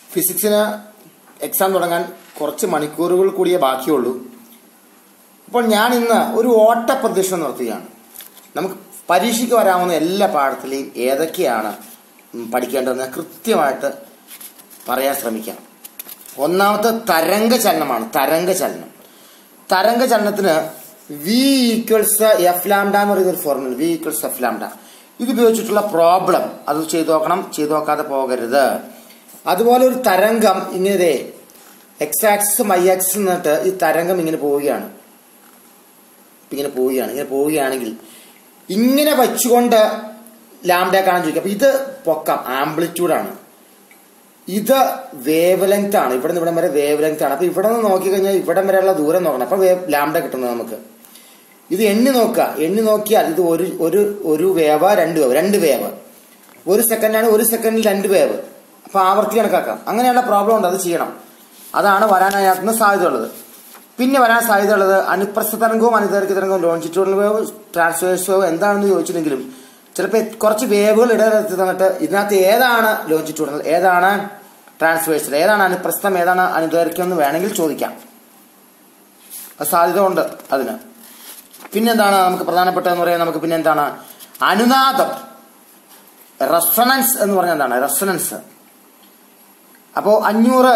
ഫിസിക്സിന് exam തുടങ്ങാൻ കുറച്ച് മണിക്കൂറുകൾ കൂടിയേ ബാക്കിയുള്ളൂ അപ്പോൾ ഞാൻ ഇന്ന് ഒരു ഓട്ട പ്രദർശനം നടത്തുകയാണ് നമുക്ക് പരീക്ഷയ്ക്ക് വരാവുന്ന എല്ലാ പാഠത്തിലെയും ഏതൊക്കെയാണ് ഉം, പഠിക്കേണ്ടതെന്ന് കൃത്യമായിട്ട് പറയാൻ ശ്രമിക്കാം ഒന്നാമത്തെ തരംഗ ചലനമാണ് തരംഗ ചലനം തരംഗ ചലനത്തിന് വി ഈക്വൽസ് എഫ് ലാംഡ എന്ന് പറയുന്ന ഒരു formula V equals F lambda ഇത് ഉപയോഗിച്ചിട്ടുള്ള പ്രോബ്ലം അത് ചെയ്തു നോക്കണം ചെയ്തു നോക്കാതെ പോകരുത് അതുപോലെ ഒരു തരംഗം ഇങ്ങനെ എക്സ് ആക്സിസും വൈ ആക്സിസും എന്നിട്ട് ഈ തരംഗം ഇങ്ങനെ പോവുകയാണ് ഇപ്പൊ ഇങ്ങനെ പോവുകയാണ് ഇങ്ങനെ പോവുകയാണെങ്കിൽ ഇങ്ങനെ വെച്ചുകൊണ്ട് ലാംഡ കാണാൻ ചോദിക്കും അപ്പൊ ഇത് പൊക്കം ആംപ്ലിറ്റ്യൂഡാണ് ഇത് വേവ് ലെങ്ത് ആണ് ഇവിടെ നിന്ന് ഇവിടം വരെ വേവ് ലെങ്ത് ആണ് അപ്പൊ ഇവിടെ നിന്ന് നോക്കിക്കഴിഞ്ഞാൽ ഇവിടം വരെയുള്ള ദൂരം നോക്കണം അപ്പൊ വേവ് ലാംഡ കിട്ടുന്നത് നമുക്ക് ഇത് എണ്ണി നോക്കുക എണ്ണി നോക്കിയാൽ ഇത് ഒരു ഒരു ഒരു വേവ് രണ്ട് വേവ് രണ്ട് വേവ് ഒരു സെക്കൻഡാണ് ഒരു സെക്കൻഡിൽ രണ്ട് വേവ് അപ്പൊ ആവർത്തി കണക്കാക്കാം അങ്ങനെയുള്ള പ്രോബ്ലം ഉണ്ട് അത് ചെയ്യണം അതാണ് വരാനായിരുന്നു സാധ്യതയുള്ളത് പിന്നെ വരാൻ സാധ്യതയുള്ളത് അനുപ്രസ്ഥ തരംഗവും അനുദൈർഘ്യ തരംഗവും ലോഞ്ചിറ്റ്യൂഡൽ വേവ് ട്രാൻസ്വേഴ്സ് വേവ് എന്താണെന്ന് ചോദിച്ചിട്ടുണ്ടെങ്കിലും ചിലപ്പോൾ കുറച്ച് വേവുകൾ ഇടനിർത്തി തന്നിട്ട് ഇതിനകത്ത് ഏതാണ് ലോഞ്ചിറ്റ്യൂഡൽ ഏതാണ് ട്രാൻസ്വേഴ്സൽ ഏതാണ് അനുപ്രസ്ഥം ഏതാണ് അനുദൈർഘ്യം എന്ന് വേണമെങ്കിൽ ചോദിക്കാം അത് സാധ്യത ഉണ്ട് അതിന് പിന്നെന്താണ് നമുക്ക് പ്രധാനപ്പെട്ടതെന്ന് പറയാൻ നമുക്ക് പിന്നെ എന്താണ് അനുനാദം റെസണൻസ് എന്ന് പറഞ്ഞാൽ എന്താണ് റെസണൻസ് അപ്പോൾ അഞ്ഞൂറ്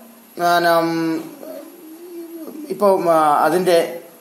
ഇപ്പോൾ അതിൻ്റെ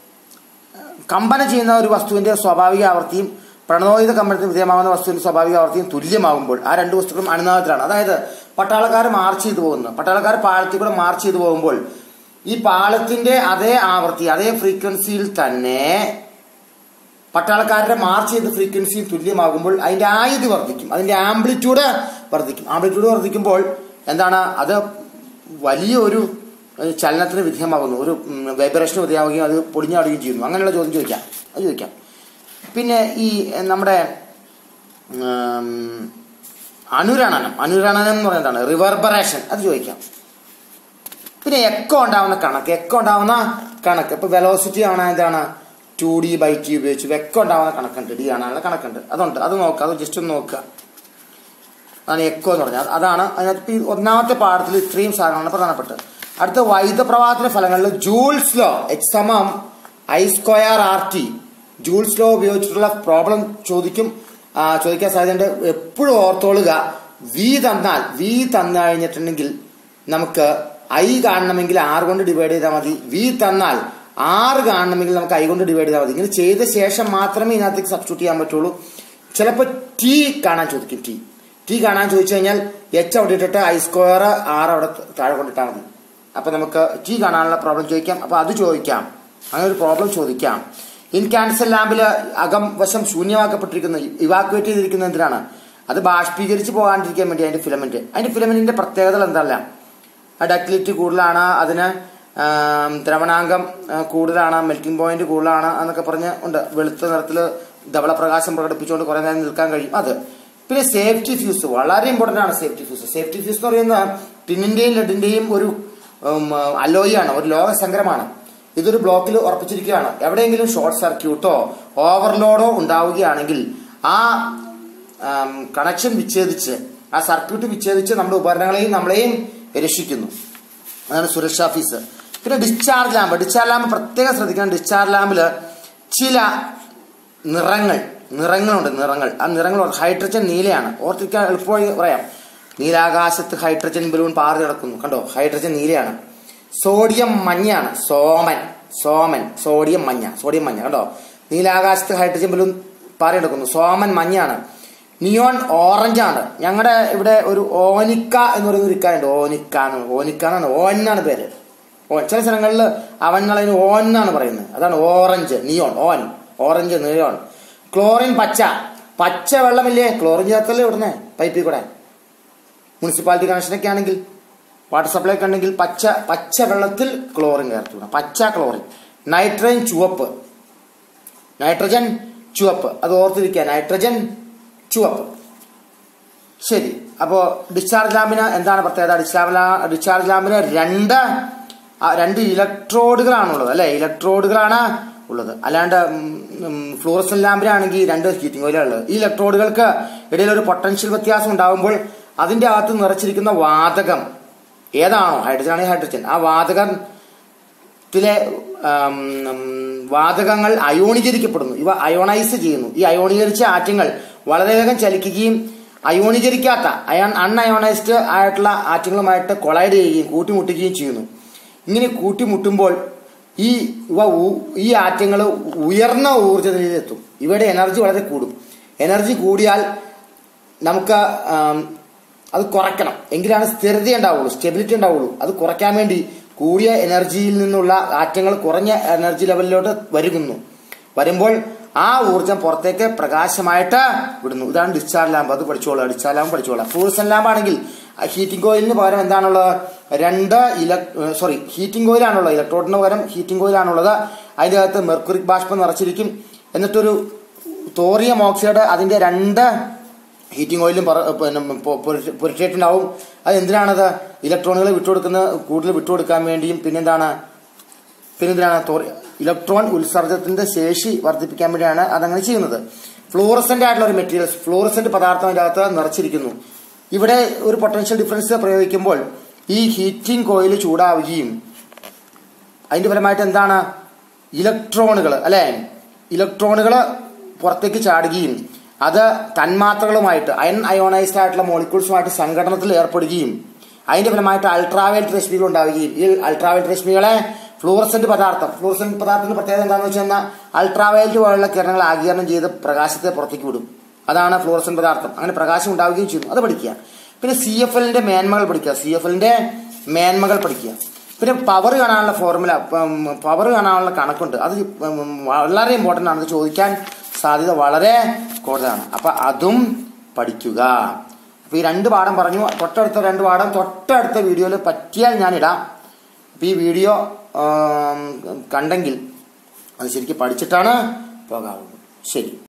കമ്പന ചെയ്യുന്ന ഒരു വസ്തുവിന്റെ സ്വാഭാവിക ആവർത്തിയും പ്രണോദിത കമ്പനത്തിന് വിധേയമാകുന്ന വസ്തുവിന്റെ സ്വാഭാവിക ആവർത്തിയും തുല്യമാകുമ്പോൾ ആ രണ്ട് വസ്തുക്കളും അനുനാദത്തിലാണ് അതായത് പട്ടാളക്കാർ മാർച്ച് ചെയ്തു പോകുന്നു പട്ടാളക്കാർ പാളത്തിൽ കൂടെ മാർച്ച് ചെയ്തു പോകുമ്പോൾ ഈ പാളത്തിന്റെ അതേ ആവർത്തി അതേ ഫ്രീക്വൻസിയിൽ തന്നെ പട്ടാളക്കാരുടെ മാർച്ച് ചെയ്ത ഫ്രീക്വൻസിയും തുല്യമാകുമ്പോൾ അതിന്റെ ആയുധി വർദ്ധിക്കും അതിന്റെ ആംപ്ലിറ്റ്യൂഡ് വർദ്ധിക്കും ആംപ്ലിറ്റ്യൂഡ് വർദ്ധിക്കുമ്പോൾ എന്താണ് അത് വലിയ ഒരു ഏഹ്, ചലനത്തിന് വിധേയമാകുന്നു ഒരു വൈബ്രേഷന് വിധേയമാവുകയും അത് പൊടിഞ്ഞാടുകയും ചെയ്യുന്നു അങ്ങനെയുള്ള ചോദ്യം ചോദിക്കാം അത് ചോദിക്കാം പിന്നെ ഈ ഏഹ്, നമ്മുടെ ഉം, അനുരണനം അനുരണനം എന്ന് പറയുന്നത് എന്താണ് റിവർബറേഷൻ അത് ചോദിക്കാം പിന്നെ എക്കോ ഉണ്ടാവുന്ന കണക്ക് എക്കോ ഉണ്ടാവുന്ന കണക്ക് ഇപ്പൊ വെലോസിറ്റി ആണ് എന്താണ് ടു ഡി ബൈ ടി ഉപയോഗിച്ച് എക്കോ ഉണ്ടാവുന്ന കണക്കുണ്ട് ഡി കാണാനുള്ള കണക്കുണ്ട് അതുണ്ട് അത് നോക്കുക അത് ജസ്റ്റ് ഒന്ന് നോക്കുക അതാണ് എക്കോ എന്ന് പറഞ്ഞാൽ അതാണ് അതിനകത്ത് ഈ ഒന്നാമത്തെ പാഠത്തിൽ ഇത്രയും സാധനങ്ങളാണ് പ്രധാനപ്പെട്ടത് അടുത്ത വൈദ്യുത പ്രവാഹത്തിന്റെ ഫലങ്ങളിൽ ജൂൾസ് ലോ എച്ച് സമം I square R T Joule's law ഉപയോഗിച്ചിട്ടുള്ള പ്രോബ്ലം ചോദിക്കും ആ, ചോദിക്കാൻ സാധ്യതയുണ്ട് എപ്പോഴും ഓർത്തോളുക വി തന്നാൽ വി തന്നു കഴിഞ്ഞിട്ടുണ്ടെങ്കിൽ നമുക്ക് ഐ കാണണമെങ്കിൽ ആറ് കൊണ്ട് ഡിവൈഡ് ചെയ്താൽ മതി വി തന്നാൽ ആറ് കാണണമെങ്കിൽ നമുക്ക് ഐ കൊണ്ട് ഡിവൈഡ് ചെയ്താൽ മതി ഇങ്ങനെ ചെയ്ത ശേഷം മാത്രമേ ഇതിനകത്തേക്ക് സബ്സ്റ്റിറ്റ്യൂട്ട് ചെയ്യാൻ പറ്റുള്ളൂ ചിലപ്പോൾ ടി കാണാൻ ചോദിക്കും ടി ടി കാണാൻ ചോദിച്ചു കഴിഞ്ഞാൽ എച്ച് അവിടെ ഇട്ടിട്ട് ഐ സ്ക്വയർ ആറ് അവിടെ താഴെ കൊണ്ടിട്ടാൽ മതി അപ്പൊ നമുക്ക് ടി കാണാനുള്ള പ്രോബ്ലം ചോദിക്കാം അപ്പൊ അത് ചോദിക്കാം അങ്ങനെ ഒരു പ്രോബ്ലം ചോദിക്കാം ഇൻ ക്യാൻസർ ലാമ്പിൽ അകം വശം ശൂന്യമാക്കപ്പെട്ടിരിക്കുന്ന ഇവാക്വേറ്റ് ചെയ്തിരിക്കുന്ന എന്തിനാണ് അത് ബാഷ്പീകരിച്ച് പോകാണ്ടിരിക്കാൻ വേണ്ടി അതിന്റെ ഫിലമെന്റ് അതിന്റെ ഫിലമെന്റിന്റെ പ്രത്യേകതകൾ എന്തല്ല ഡക്റ്റിലിറ്റി കൂടുതലാണ് അതിന് ആം, ദ്രവണാങ്കം ആ, കൂടുതലാണ് മെൽറ്റിംഗ് പോയിന്റ് കൂടുതലാണ് എന്നൊക്കെ പറഞ്ഞ് ഉണ്ട് വെളുത്ത നിറത്തിൽ ധവളപ്രകാശം പ്രകടിപ്പിച്ചുകൊണ്ട് കുറെ നേരം നിൽക്കാൻ കഴിയും അത് പിന്നെ സേഫ്റ്റി ഫ്യൂസ് വളരെ ഇമ്പോർട്ടന്റ് ആണ് സേഫ്റ്റി ഫ്യൂസ് സേഫ്റ്റി ഫ്യൂസ് എന്ന് പറയുന്നത് ടിന്നിന്റെയും ലെഡിന്റെയും ഒരു അലോയാണ് ഒരു ലോകസങ്കരമാണ് ഇതൊരു ബ്ലോക്കിൽ ഉറപ്പിച്ചിരിക്കുകയാണ് എവിടെയെങ്കിലും ഷോർട്ട് സർക്യൂട്ടോ ഓവർലോഡോ ഉണ്ടാവുകയാണെങ്കിൽ ആ കണക്ഷൻ വിച്ഛേദിച്ച് ആ സർക്യൂട്ട് വിച്ഛേദിച്ച് നമ്മുടെ ഉപകരണങ്ങളെയും നമ്മളെയും രക്ഷിക്കുന്നു അതാണ് സുരക്ഷാ ഫീസ് പിന്നെ ഡിസ്ചാർജ് ലാമ്പ് ഡിസ്ചാർജ് ലാമ്പ് പ്രത്യേകം ശ്രദ്ധിക്കണം ഡിസ്ചാർജ് ലാമ്പിൽ ചില നിറങ്ങൾ നിറങ്ങളുണ്ട് നിറങ്ങൾ ആ നിറങ്ങൾ ഹൈഡ്രജൻ നീലയാണ് ഓർത്തിരിക്കാൻ എളുപ്പമായി പറയാം നീലാകാശത്ത് ഹൈഡ്രജൻ ബലൂൺ പാറി കിടക്കുന്നു കണ്ടോ ഹൈഡ്രജൻ നീലയാണ് സോഡിയം മഞ്ഞയാണ് സോമൻ സോമൻ സോഡിയം മഞ്ഞ സോഡിയം മഞ്ഞ കണ്ടോ നീലാകാശത്ത് ഹൈഡ്രജൻ ബലൂൺ പാറി കിടക്കുന്നു സോമൻ മഞ്ഞയാണ് നിയോൺ ഓറഞ്ച് ആണ് ഞങ്ങളുടെ ഇവിടെ ഒരു ഓനിക്ക എന്ന് പറയുന്ന ഒരു ഇക്കാരുണ്ട് ഓനിക്ക എന്ന് ഓനിക്ക എന്നാണ് ഓൻ എന്നാണ് പേര് ഓൻ ചില സ്ഥലങ്ങളിൽ അവങ്ങളതിന് ഓൻ എന്നാണ് പറയുന്നത് അതാണ് ഓറഞ്ച് നിയോൺ ഓൻ ഓറഞ്ച് നിയോൺ ക്ലോറിൻ പച്ച പച്ച വെള്ളമില്ലേ ക്ലോറിൻ ചേർത്തല്ലേ ഇവിടുന്ന് പൈപ്പിൽ കൂടെ മുനിസിപ്പാലിറ്റി കണക്ഷനൊക്കെ ആണെങ്കിൽ വാട്ടർ സപ്ലൈ ഒക്കെ ഉണ്ടെങ്കിൽ പച്ച പച്ച വെള്ളത്തിൽ ക്ലോറിൻ ചേർത്ത് വിടാം പച്ച ക്ലോറിൻ നൈട്രജൻ ചുവപ്പ് നൈട്രജൻ ചുവപ്പ് അത് ഓർത്തിരിക്കുക നൈട്രജൻ ചുവപ്പ് ശരി അപ്പോ ഡിസ്ചാർജ് ലാമ്പിന് എന്താണ് പ്രത്യേകത ഡിസ്ചാർജ് ലാ- ഡിസ്ചാർജ് ലാമ്പിന് രണ്ട് ആ, രണ്ട് ഇലക്ട്രോഡുകളാണുള്ളത് അല്ലെ ഇലക്ട്രോഡുകളാണ് ഉള്ളത് അല്ലാണ്ട് ഫ്ലൂറസൻ ലാമ്പിനാണെങ്കിൽ രണ്ട് ഹീറ്റിംഗ് ഓയിലുള്ളത് ഈ ഇലക്ട്രോഡുകൾക്ക് ഇടയിൽ ഒരു പൊട്ടൻഷ്യൽ വ്യത്യാസം ഉണ്ടാകുമ്പോൾ അതിന്റെ അകത്ത് നിറച്ചിരിക്കുന്ന വാതകം ഏതാണോ ഹൈഡ്രജൻ ആണെങ്കിൽ ഹൈഡ്രജൻ ആ വാതകത്തിലെ ആം, ഉം, വാതകങ്ങൾ അയോണീകരിക്കപ്പെടുന്നു ഇവ അയോണൈസ് ചെയ്യുന്നു ഈ അയോണീകരിച്ച ആറ്റങ്ങൾ വളരെ വേഗം ചലിക്കുകയും അയോണീകരിക്കാത്ത അയൺ അൺഅയോണൈസ്ഡ് ആയിട്ടുള്ള ആറ്റങ്ങളുമായിട്ട് കൊളൈഡ് ചെയ്യുകയും കൂട്ടിമുട്ടുകയും ചെയ്യുന്നു ഇങ്ങനെ കൂട്ടിമുട്ടുമ്പോൾ ഈ ഇവ ഊ- ഈ ആറ്റങ്ങൾ ഉയർന്ന ഊർജ്ജ നിലയിലെത്തും ഇവയുടെ എനർജി വളരെ കൂടും എനർജി കൂടിയാൽ നമുക്ക് ആം, അത് കുറയ്ക്കണം എങ്കിലാണ് സ്ഥിരത ഉണ്ടാവുള്ളൂ സ്റ്റെബിലിറ്റി ഉണ്ടാവുള്ളൂ അത് കുറയ്ക്കാൻ വേണ്ടി കൂടിയ എനർജിയിൽ നിന്നുള്ള ആറ്റങ്ങൾ കുറഞ്ഞ എനർജി ലെവലിലോട്ട് വരുന്നു വരുമ്പോൾ ആ ഊർജം പുറത്തേക്ക് പ്രകാശമായിട്ട് വിടുന്നു ഇതാണ് ഡിസ്ചാർജ് ലാമ്പ് അത് പഠിച്ചോളാം ഡിസ്ചാർജ് ലാമ്പ് പഠിച്ചോളാം ഫ്ലൂറസൻ ലാമ്പ് ആണെങ്കിൽ ഹീറ്റിംഗ് കോയിലിന് പകരം എന്താണുള്ളത് രണ്ട് ഇലക് സോറി ഹീറ്റിംഗ് കോയിലാണുള്ളത് ഇലക്ട്രോഡിന് പകരം ഹീറ്റിംഗ് കോയിലാണുള്ളത് അതിൻ്റെ അകത്ത് മെർക്കുറിക് ബാഷ്പം നിറച്ചിരിക്കും എന്നിട്ടൊരു തോറിയം ഓക്സൈഡ് അതിന്റെ രണ്ട് ഹീറ്റിംഗ് ഓയിലും പറ- പിന്നെ പൊ- പുരട്ടി- പുരട്ടിയിട്ടുണ്ടാവും അത് എന്തിനാണത് ഇലക്ട്രോണുകൾ വിട്ടുകൊടുക്കുന്ന കൂടുതൽ വിട്ടുകൊടുക്കാൻ വേണ്ടിയും പിന്നെന്താണ് പിന്നെന്തിനാണ് തോറി- ഇലക്ട്രോൺ ഉത്സർജനത്തിന്റെ ശേഷി വർദ്ധിപ്പിക്കാൻ വേണ്ടിയാണ് അതങ്ങനെ ചെയ്യുന്നത് ഫ്ലൂറസെന്റ് ആയിട്ടുള്ള ഒരു മെറ്റീരിയൽസ് ഫ്ലൂറസെന്റ് പദാർത്ഥം അതിന്റെ അകത്ത് നിറച്ചിരിക്കുന്നു ഇവിടെ ഒരു പൊട്ടൻഷ്യൽ ഡിഫറൻസ് പ്രയോഗിക്കുമ്പോൾ ഈ ഹീറ്റിംഗ് കോയിൽ ചൂടാവുകയും അതിന്റെ ഫലമായിട്ട് എന്താണ് ഇലക്ട്രോണുകൾ അല്ലെ ഇലക്ട്രോണുകൾ പുറത്തേക്ക് ചാടുകയും അത് തന്മാത്രകളുമായിട്ട് അയൺ അയോണൈസ്ഡ് ആയിട്ടുള്ള മോളിക്യൂൾസുമായിട്ട് സംഘടനത്തിൽ ഏർപ്പെടുകയും അതിന്റെ ഫലമായിട്ട് അൾട്രാവയലറ്റ് രശ്മികൾ ഉണ്ടാവുകയും ഈ അൾട്രാവയലറ്റ് രശ്മികളെ ഫ്ലൂറസെന്റ് പദാർത്ഥം ഫ്ലൂറസെന്റ് പദാർത്ഥത്തിന്റെ പ്രത്യേകത എന്താണെന്ന് വെച്ച് കഴിഞ്ഞാൽ അൾട്രാവയലറ്റ് പോലുള്ള കിരണങ്ങൾ ആഗീരണം ചെയ്ത് പ്രകാശത്തെ പുറത്തേക്ക് വിടും അതാണ് ഫ്ലൂറസെന്റ് പദാർത്ഥം അങ്ങനെ പ്രകാശം ഉണ്ടാവുകയും ചെയ്യുന്നു അത് പഠിക്കുക പിന്നെ സി എഫ് എല്ലിന്റെ മേന്മകൾ പഠിക്കുക സി എഫ് എല്ലിന്റെ മേന്മകൾ പഠിക്കുക പിന്നെ പവർ കാണാനുള്ള ഫോർമുല പവർ കാണാനുള്ള കണക്കുണ്ട് അത് ഉം, വളരെ ഇമ്പോർട്ടൻ്റ് ആണ് അത് ചോദിക്കാൻ സാധ്യത വളരെ കൂടുതലാണ് അപ്പൊ അതും പഠിക്കുക അപ്പൊ ഈ രണ്ട് പാഠം പറഞ്ഞു തൊട്ടടുത്ത രണ്ട് പാഠം തൊട്ടടുത്ത വീഡിയോയിൽ പറ്റിയാൽ ഞാൻ ഇടാം അപ്പൊ ഈ വീഡിയോ ആം, കണ്ടെങ്കിൽ അത് ശരിക്കും പഠിച്ചിട്ടാണ് പോകാവുള്ളൂ ശരി